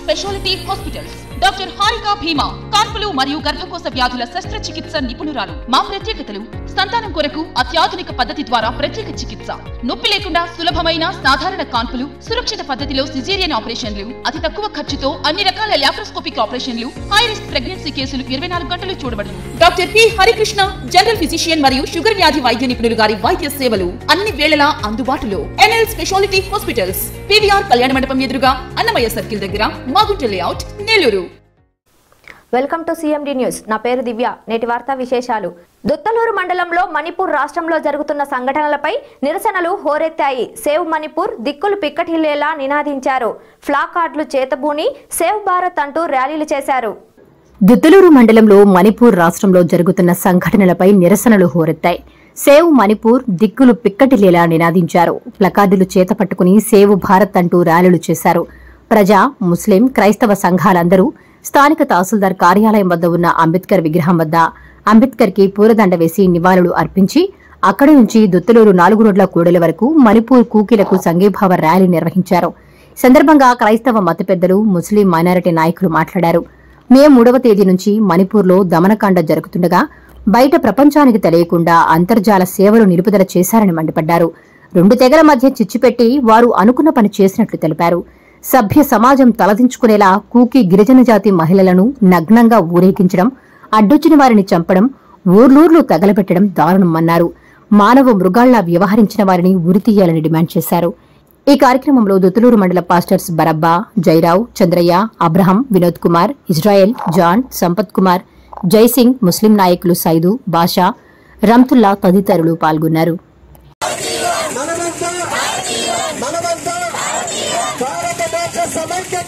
speciality hospitals doctor Harika Bhima కాన్పులు మరియు గర్భకోశ వ్యాధుల శస్త్రచికిత్స నిపుణురాలు మా ప్రత్యేకతలు సంతానం కొరకు అత్యాధునిక పద్ధతి ద్వారా ప్రత్యేక చికిత్స నొప్పి లేకుండా సులభమైన సాధారణ కాన్పులు సురక్షిత పద్ధతిలో సిజేరియన్ ఆపరేషన్లు అతి తక్కువ ఖర్చుతో అన్ని రకాల లాప్రోస్కోపిక్ ఆపరేషన్లు హై రిస్క్ ప్రెగ్నెన్సీ కేసులు ఇరవై నాలుగు గంటలు చూడబడును doctor P Harikrishna general physician మరియు షుగర్ వ్యాధి వైద్య నిపుణులు గారి వైద్య సేవలు అన్ని వేళలా అందుబాటులో ఎన్ఎల్ స్పెషాలిటీ హాస్పిటల్స్ పివిఆర్ కళ్యాణ మండపం ఎదురుగా అన్నమయ్య సర్కిల్ దగ్గర Magunta layout Nellore welcome to CMD news నా పేరు దివ్య నేటి వార్తా విశేషాలు దుత్తలూరు మండలంలో మణిపూర్ రాష్ట్రంలో జరుగుతున్న సంఘటనలపై నిరసనలు హోరెత్తాయి సేవ్ మణిపూర్ దిక్కులు పిక్కటిల్లేలా నినాదించారు ఫ్లాకార్డులు చేతబూని సేవ్ భారత్ అంటూ ర్యాలీలు చేశారు దుద్దలూరు మండలంలో మణిపూర్ రాష్ట్రంలో జరుగుతున్న సంఘటనలపై నిరసనలు హోరెత్తాయి సేవ్ మణిపూర్ దిక్కులు పిక్కటిలేలా నినాదించారు ప్లకార్డులు చేతపట్టుకుని సేవ్ భారత్ అంటూ ర్యాలీలు చేశారు ప్రజా ముస్లిం క్రైస్తవ సంఘాలందరూ స్థానిక తహసీల్దార్ కార్యాలయం వద్ద ఉన్న అంబేద్కర్ విగ్రహం వద్ద అంబేద్కర్ కి పూలదండ వేసి నివాళులు అర్పించి అక్కడి నుంచి దుత్తలూరు నాలుగు రోడ్ల కూడలి వరకు మణిపూర్ కూకీలకు సంఘీభావ ర్యాలీ నిర్వహించారు ఈ సందర్భంగా క్రైస్తవ మత పెద్దలు ముస్లిం మైనారిటీ నాయకులు మాట్లాడారు మే మూడవ తేదీ నుంచి మణిపూర్లో దమనకాండ జరుగుతుండగా బయట ప్రపంచానికి తెలియకుండా అంతర్జాల సేవలు నిలుపుదల చేశారని మండిపడ్డారు రెండు తెగల మధ్య చిచ్చుపెట్టి వారు అనుకున్న పని చేసినట్లు తెలిపారు సభ్య సమాజం తలదించుకునేలా కూకీ గిరిజన జాతి మహిళలను నగ్నంగా ఊరేగించడం అడ్డొచ్చిన వారిని చంపడం ఊర్లూర్లు తగలబెట్టడం దారుణమన్నారు మానవ మృగాళ్లా వ్యవహరించిన వారిని ఉరితీయాలని డిమాండ్ చేశారు ఈ కార్యక్రమంలో దుతులూరు మండల pastors Barabbas Jairao Chandraiah Abraham Vinod Kumar Israel John Sampath Kumar Jaisingh Muslim నాయకులు సైదు బాషా రంతుల్లా తదితరులు పాల్గొన్నారు మనమంతా మనమంతా భారతదేశ సమైక్యత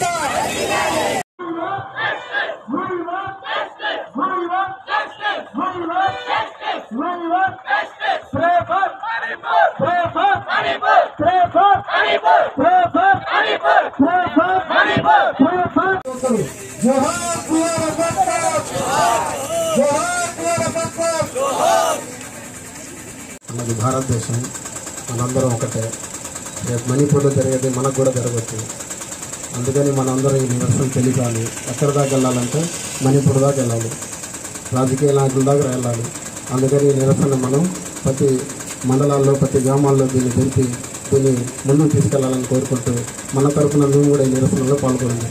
జోహార్ కుమార్ అంబేద్కర్ జోహార్ కుమార్ అంబేద్కర్ మనది భారతదేశం మనందరం ఒకటే రేపు మణిపూర్లో జరిగేది మనకు కూడా జరగచ్చు అందుకని మనందరం ఈ నిరసన తెలిపాలి ఎక్కడి దాకా వెళ్ళాలంటే మణిపూర్ దాకా వెళ్ళాలి రాజకీయ నాయకుల దాకా వెళ్ళాలి అందుకని ఈ నిరసన మనం ప్రతి మండలాల్లో ప్రతి గ్రామాల్లో దీన్ని తెలిపి దీన్ని ముందుకు తీసుకెళ్లాలని కోరుకుంటూ మన తరఫున మేము కూడా ఈ నిరసనలో పాల్గొన్నాం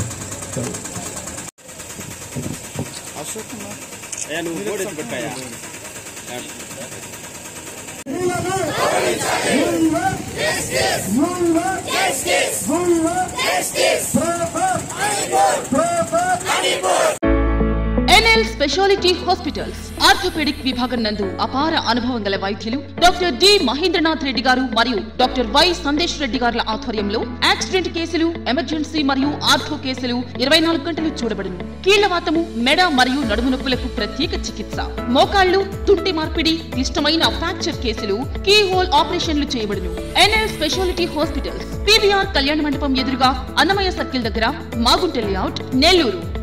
ఎన్ఎల్ స్పెషాలిటీ హాస్పిటల్స్ ఆర్థోపెడిక్ విభాగం నందు అపార అనుభవం గల వైద్యులు డాక్టర్ డి మహేంద్రనాథ్ రెడ్డి గారు మరియు డాక్టర్ వై సందేశ్ రెడ్డి గారుల ఆధ్వర్యంలో యాక్సిడెంట్ కేసులు ఎమర్జెన్సీ మరియు ఆర్థో కేసులు ఇరవై నాలుగు గంటలు చూడబడును కీళ్లవాతము మెడ మరియు నడుము నొప్పులకు ప్రత్యేక చికిత్స మోకాళ్లు తుంటి మార్పిడి క్లిష్టమైన ఫ్రాక్చర్ కేసులు కీ హోల్ ఆపరేషన్లు చేయబడును ఎన్ఎల్ స్పెషాలిటీ హాస్పిటల్స్ పీవీఆర్ కళ్యాణ మండపం ఎదురుగా అన్నమయ్య సర్కిల్ దగ్గర మాగుంట లేఅవుట్ నెల్లూరు